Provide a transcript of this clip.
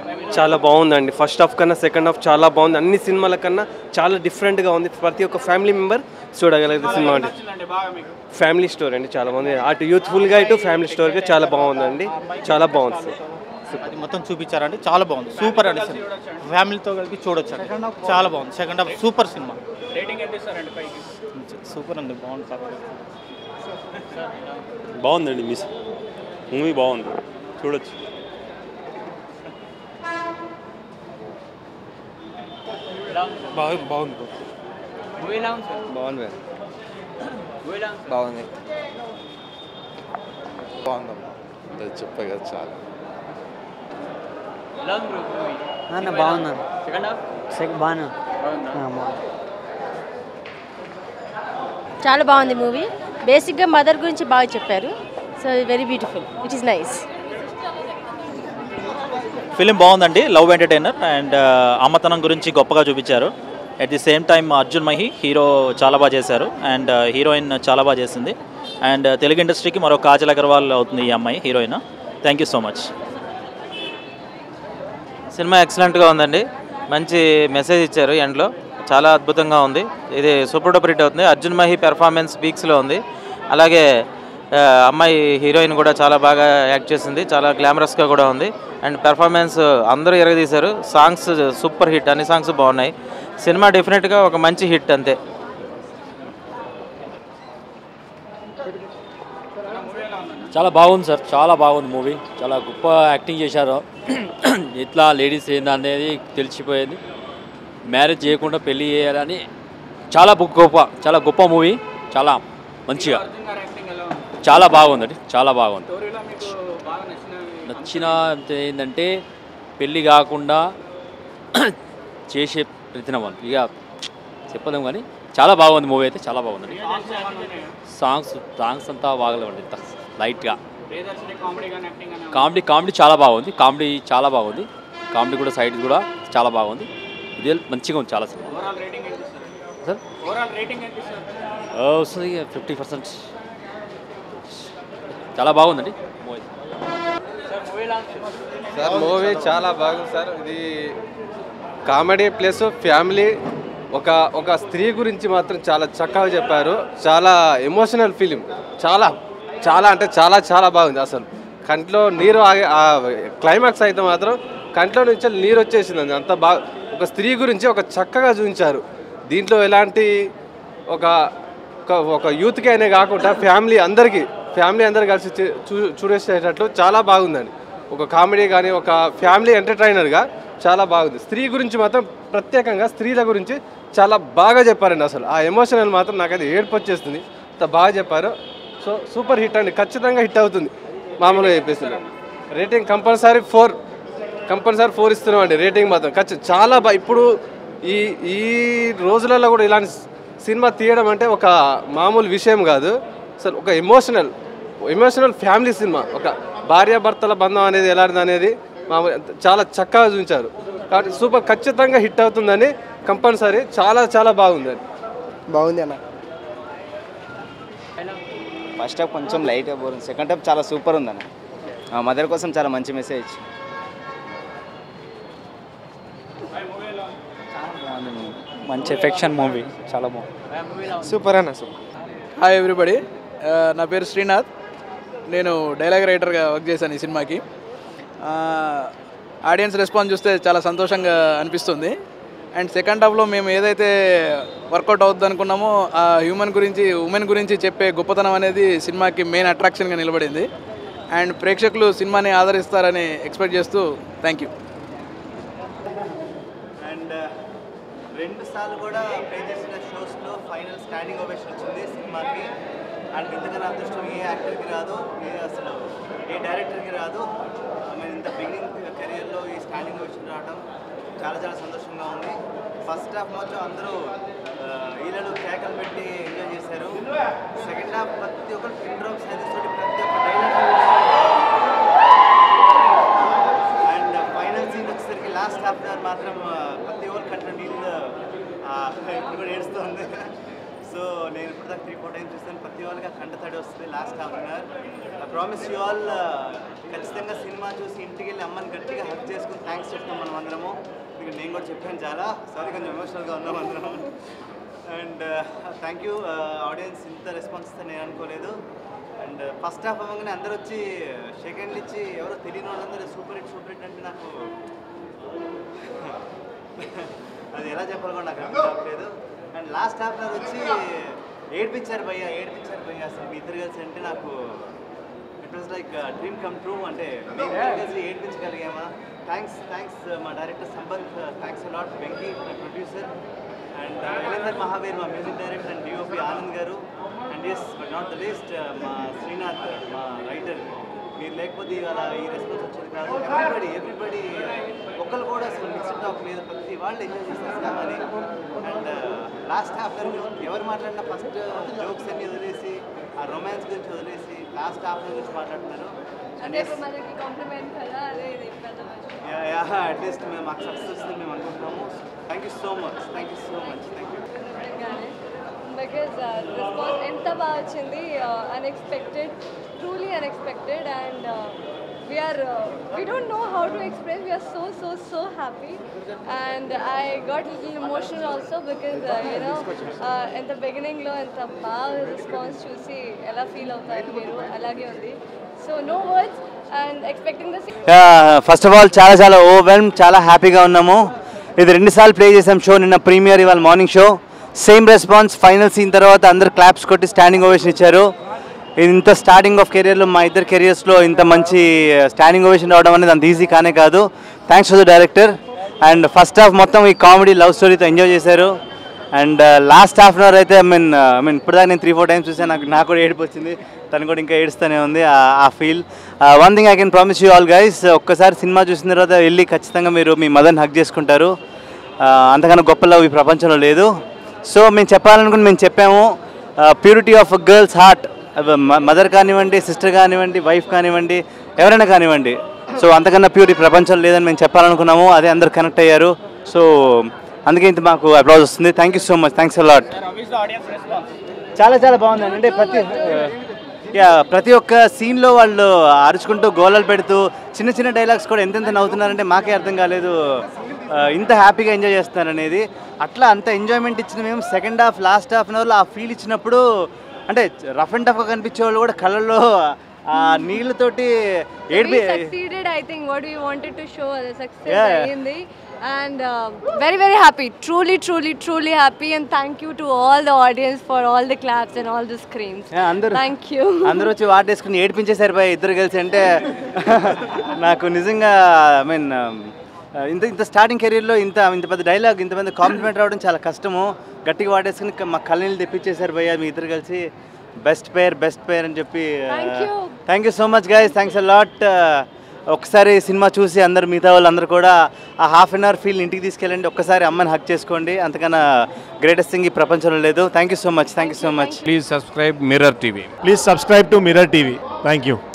చాలా బాగుందండి first half కన్నా సెకండ్ హాఫ్ చాలా బాగుంది అన్ని సినిమాల కన్నా చాలా డిఫరెంట్గా ఉంది ప్రతి ఒక్క ఫ్యామిలీ మెంబర్ చూడగలిగే సినిమా అండి ఫ్యామిలీ స్టోరీ అండి చాలా బాగుంది అటు యూత్ఫుల్గా ఇటు ఫ్యామిలీ స్టోరీగా చాలా బాగుందండి చాలా బాగుంది సార్ అది మొత్తం చూపించారండి చాలా బాగుంది సూపర్ అండి సినిమా ఫ్యామిలీతో కలిపి చూడొచ్చు అండి చాలా బాగుంది second half super cinema super అండి బాగుంది సార్ బాగుందండి మిస్ మూవీ బాగుంది చూడొచ్చు బాగుంది బాగుంది బాగుంది బాగుంది బాగుందమ్మా చెప్పే కదా చాలా అన్న బాగున్నాను సెకండ్ బాగా చాలా బాగుంది మూవీ బేసిక్గా మదర్ గురించి బాగా చెప్పారు so very beautiful it is nice film బాగుందండి లవ్ ఎంటర్టైనర్ అండ్ అమ్మతనం గురించి గొప్పగా చూపించారు at the same time Arjun Mahi hero చాలా బాగా చేశారు అండ్ హీరోయిన్ చాలా బాగా చేసింది అండ్ తెలుగు ఇండస్ట్రీకి మరో కాజల్ అగర్వాల్ అవుతుంది ఈ అమ్మాయి heroine thank you so much cinema ఎక్సలెంట్గా ఉందండి మంచి మెసేజ్ ఇచ్చారు ఎండ్లో చాలా అద్భుతంగా ఉంది ఇది సూపర్ డూపర్ హిట్ అవుతుంది అర్జున్ మహి పెర్ఫార్మెన్స్ పీక్స్లో ఉంది అలాగే ఆ, అమ్మాయి హీరోయిన్ కూడా చాలా బాగా యాక్ట్ చేసింది చాలా గ్లామరస్గా కూడా ఉంది అండ్ పెర్ఫార్మెన్స్ అందరూ ఎరగదీశారు సాంగ్స్ సూపర్ హిట్ అన్ని సాంగ్స్ బాగున్నాయి సినిమా డెఫినెట్గా ఒక మంచి హిట్ అంతే చాలా బాగుంది సార్ చాలా బాగుంది మూవీ చాలా గొప్ప యాక్టింగ్ చేశారు ఎట్లా లేడీస్ ఏంది అనేది తెలిసిపోయింది మ్యారేజ్ చేయకుండా పెళ్లి చేయాలని చాలా బు- గొప్ప చాలా గొప్ప మూవీ చాలా మంచిగా చాలా బాగుందండి చాలా బాగుంది నచ్చిన ఏంటంటే పెళ్ళి కాకుండా చేసే ప్రతినమం ఇక చెప్పలేము కానీ చాలా బాగుంది మూవీ అయితే చాలా బాగుందండి సాంగ్స్ సాంగ్స్ అంతా బాగలేవండి ఇంత లైట్గా కామెడీ కామెడీ చాలా బాగుంది కామెడీ చాలా బాగుంది కామెడీ కూడా సైడ్ కూడా చాలా బాగుంది ఇది మంచిగా ఉంది చాలా సినిమా సార్ ఆ, వస్తుంది ఫిఫ్టీ పర్సెంట్ చాలా బాగుందండి మూవీ సార్ మూవీ చాలా బాగుంది సార్ ఇది కామెడీ ప్లస్ ఫ్యామిలీ ఒక ఒక స్త్రీ గురించి మాత్రం చాలా చక్కగా చెప్పారు చాలా ఎమోషనల్ ఫిలిం చాలా చాలా అంటే చాలా చాలా బాగుంది అసలు కంట్లో నీరు ఆగే ఆ క్లైమాక్స్ అయితే మాత్రం కంట్లో నుంచి నీరు వచ్చేసింది అంత బాగా ఒక స్త్రీ గురించి ఒక చక్కగా చూపించారు దీంట్లో ఎలాంటి ఒక ఒక ఒక యూత్కి అనే కాకుండా ఫ్యామిలీ అందరికీ ఫ్యామిలీ అందరు కలిసి చూ- చూ చూడేసేటట్లు చాలా బాగుందండి ఒక కామెడీ కానీ ఒక ఫ్యామిలీ ఎంటర్టైనర్గా చాలా బాగుంది స్త్రీ గురించి మాత్రం ప్రత్యేకంగా స్త్రీల గురించి చాలా బాగా చెప్పారండి అసలు ఆ ఎమోషనల్ మాత్రం నాకైతే ఏడుపు వచ్చేస్తుంది అంత బాగా చెప్పారు సో సూపర్ హిట్ అండి ఖచ్చితంగా హిట్ అవుతుంది మామూలుగా చెప్పేస్తున్నాను rating compulsory four compulsory four ఇస్తున్నాం అండి రేటింగ్ మాత్రం ఖచ్చితంగా చాలా బా ఇప్పుడు ఈ ఈ రోజులలో కూడా ఇలాంటి సినిమా తీయడం అంటే ఒక మామూలు విషయం కాదు అసలు ఒక ఎమోషనల్ ఎమోషనల్ ఫ్యామిలీ సినిమా ఒక భార్యాభర్తల బంధం అనేది ఎలాంటిది అనేది మామూలు చాలా చక్కగా చూపించారు కాబట్టి సూపర్ ఖచ్చితంగా హిట్ అవుతుందని కంపల్సరీ చాలా చాలా బాగుందండి బాగుంది అన్న ఫస్ట్ హాఫ్ కొంచెం లైట్గా బోరింగ్ సెకండ్ హాఫ్ చాలా సూపర్ ఉందన్న ఆ మదర్ కోసం చాలా మంచి మెసేజ్ మంచి ఎఫెక్షన్ మూవీ చాలా బాగుంది సూపర్ అన్న సూపర్ హాయ్ ఎవ్రీబడి నా పేరు శ్రీనాథ్ నేను డైలాగ్ రైటర్గా వర్క్ చేశాను ఈ సినిమాకి ఆడియన్స్ రెస్పాన్స్ చూస్తే చాలా సంతోషంగా అనిపిస్తుంది అండ్ సెకండ్ హాఫ్లో మేము ఏదైతే వర్కౌట్ అవుద్ది అనుకున్నామో ఆ హ్యూమన్ గురించి ఉమెన్ గురించి చెప్పే గొప్పతనం అనేది సినిమాకి మెయిన్ అట్రాక్షన్గా నిలబడింది అండ్ ప్రేక్షకులు సినిమాని ఆదరిస్తారని ఎక్స్పెక్ట్ చేస్తూ థ్యాంక్ యూ అండ్ రెండు సార్లు కూడా ప్లే చేసిన షోస్లో ఫైనల్ స్టాండింగ్ ఓవేషన్ వచ్చింది సినిమాకి అండ్ ఇంతకన్నా అదృష్టం ఏ యాక్టర్కి రాదు ఏ అసలు ఏ డైరెక్టర్కి రాదు మేము ఇంత బిగినింగ్ కెరియర్లో ఈ స్టాండింగ్ ఓవేషన్ రావడం చాలా చాలా సంతోషంగా ఉంది ఫస్ట్ హాఫ్ మాత్రం అందరూ ఈలలు కేకలు పెట్టి ఎంజాయ్ చేశారు సెకండ్ హాఫ్ ప్రతి ఒక్కరు పిన్ డ్రాప్ సైజెస్ తోటి ప్రతి ఒక్క అండ్ ఫైనల్ సీన్ వచ్చేసరికి లాస్ట్ హాఫ్ అన్ అవర్ మాత్రం ఆ, ప్రతి ఒక్కరు కట్టిన నీళ్ళు ఆ, ఇప్పుడు కూడా ఏడుస్తుంది సో నేను ఇప్పుడు దాకా త్రీ ఫోర్ టైమ్స్ చూస్తాను ప్రతి వాళ్ళకి ఆ కంట తడి వస్తుంది last half an hour I promise you all ఖచ్చితంగా సినిమా చూసి ఇంటికి వెళ్ళి అమ్మని గట్టిగా హక్ చేసుకుని థ్యాంక్స్ చెప్తాం మనం అందరము మీకు నేను కూడా చెప్పాను చాలా సారీ కొంచెం ఎమోషనల్గా ఉన్నాం అందరం అండ్ థ్యాంక్ యూ ఆడియన్స్ ఇంత రెస్పాన్స్ ఇస్తే నేను అనుకోలేదు అండ్ ఫస్ట్ హాఫ్ అవ్వగానే అందరూ వచ్చి సెకండ్లు ఇచ్చి ఎవరో తెలియని వాళ్ళందరూ సూపర్ హిట్ సూపర్ హిట్ అంటే నాకు అది ఎలా చెప్పాలో కూడా నాకు అర్థం కావట్లేదు and last half an hour వచ్చి ఏడ్పించారు భయ్య ఏడ్పించారు భయ్య అసలు మీ ఇద్దరు కలిసి అంటే నాకు it was like dream come true అంటే మేము ఇద్దరు కలిసి ఏడ్పించగలిగామా థ్యాంక్స్ థ్యాంక్స్ మా director Sampark thanks a lot Venky my producer and Elender Mahaveer మా music director and DOP Anand garu and yes but not the least మా శ్రీనాథ్ మా రైటర్ మీరు లేకపోతే ఇవాళ ఈ రెస్పాన్స్ వచ్చేది కాదు ఎవ్రీబడి ఎవ్రీబడి ఒక్కరు కూడా అసలు మిక్స్డ్ టాక్ లేదు ప్రతి వాళ్ళు ఎంజాయ్ చేస్తారు సినిమాని అండ్ లాస్ట్ హాఫ్ ఎవరు మాట్లాడినా ఫస్ట్ జోక్స్ అన్ని వదిలేసి ఆ రొమాన్స్ గురించి వదిలేసి లాస్ట్ హాఫ్ గురించి మాట్లాడుతున్నారు అండ్ ఎస్ మనకి కాంప్లిమెంట్ కదా అదే ఇది పెద్ద మంచి యా అట్లీస్ట్ మేము మాకు సక్సెస్ వస్తుంది మేము అనుకుంటున్నాము thank you so much thank you so much thank you because response ఎంత బాగా వచ్చింది unexpected truly unexpected and we're we don't know how to express we're so so so happy and I got little emotional also because you know ఎంత బిగినింగ్లో ఎంత బాగా response చూసి ఎలా feel అవుతారు మీరు అలాగే ఉంది so no words and expecting the first of all చాలా చాలా ఓవెల్మ్ చాలా హ్యాపీగా ఉన్నాము ఇది రెండుసార్లు ప్లే చేసాం షో నిన్న ప్రీమియర్ ఇవాళ morning show same response final scene తర్వాత అందరు క్లాప్స్ కొట్టి స్టాండింగ్ ఓవేషన్ ఇచ్చారు ఇంత స్టార్టింగ్ ఆఫ్ కెరియర్లో మా ఇద్దరు కెరియర్స్లో ఇంత మంచి స్టాండింగ్ ఓవేషన్ రావడం అనేది అంత ఈజీ కానే కాదు thanks to the director and first half మొత్తం ఈ కామెడీ లవ్ స్టోరీతో ఎంజాయ్ చేశారు and last half an hour అయితే ఐ మీన్ ఐ మీన్ ఇప్పటిదాకా నేను త్రీ ఫోర్ టైమ్స్ చూసాను నాకు నాకు కూడా ఏడుపు వచ్చింది తను కూడా ఇంకా ఏడుస్తూనే ఉంది ఆ- ఆ feel one thing I can promise you all guys ఒక్కసారి సినిమా చూసిన తర్వాత వెళ్ళి ఖచ్చితంగా మీరు మీ మదర్ని హక్ చేసుకుంటారు ఆ, అంతకన్నా గొప్ప లవ్ ఈ ప్రపంచంలో లేదు సో మేము చెప్పాలనుకుని మేము చెప్పాము purity of girls heart mother కానివ్వండి సిస్టర్ కానివ్వండి వైఫ్ కానివ్వండి ఎవరైనా కానివ్వండి సో అంతకన్నా ప్యూర్ ఈ ప్రపంచంలో లేదని మేము చెప్పాలనుకున్నాము అదే అందరు కనెక్ట్ అయ్యారు సో అందుకే ఇంత మాకు అప్లాజ్ వస్తుంది thank you so much thanks a lot చాలా చాలా బాగుందండి అంటే ప్రతి యా ప్రతి ఒక్క సీన్లో వాళ్ళు అరుచుకుంటూ గోళాలు పెడుతూ చిన్న చిన్న డైలాగ్స్ కూడా ఎంతెంత నవ్వుతున్నారంటే మాకే అర్థం కాలేదు ఆ, ఇంత హ్యాపీగా ఎంజాయ్ చేస్తున్నారు అనేది అట్లా అంత ఎంజాయ్మెంట్ ఇచ్చిన మేము second half last half an అవర్లో ఆ ఫీల్ ఇచ్చినప్పుడు అంటే రఫ్ అండ్ టఫ్గా కనిపించే వాళ్ళు కూడా కళ్ళల్లో ఆ నీళ్ళతోటి ఏడిపి we succeeded i think what we wanted to show the success Yeah, yeah. అయ్యింది and uh, very very happy truly truly truly happy and thank you to all the audience for all the claps and all the screams Yeah, అందరూ thank you అందరూ వచ్చి వాటేసుకుని ఏడిపించేశారు భయ్ ఇద్దరు కలిసి అంటే నాకు నిజంగా ఐ మీన్ ఇంత ఇంత స్టార్టింగ్ కెరీర్లో ఇంత ఇంత పెద్ద డైలాగ్ ఇంత పెద్ద కాంప్లిమెంట్ రావడం చాలా కష్టము గట్టిగా వాటేసుకుని క- మా కళ్ళనీళ్ళు తెప్పించేశారు భయ్య మీ ఇద్దరు కలిసి బెస్ట్ పేర్ బెస్ట్ పేర్ అని చెప్పి Thank you. Thank you so much guys thanks a lot ఒకసారి సినిమా చూసి అందరు మిగతా వాళ్ళందరూ కూడా ఆ హాఫ్ అన్ అవర్ ఫీల్ ఇంటికి తీసుకెళ్ళండి ఒక్కసారి అమ్మని హక్ చేసుకోండి అంతకన్నా గ్రేటెస్ట్ థింగ్ ఈ ప్రపంచంలో లేదు thank you so much thank you so much Please subscribe Mirror TV. Please subscribe to Mirror TV. Thank you.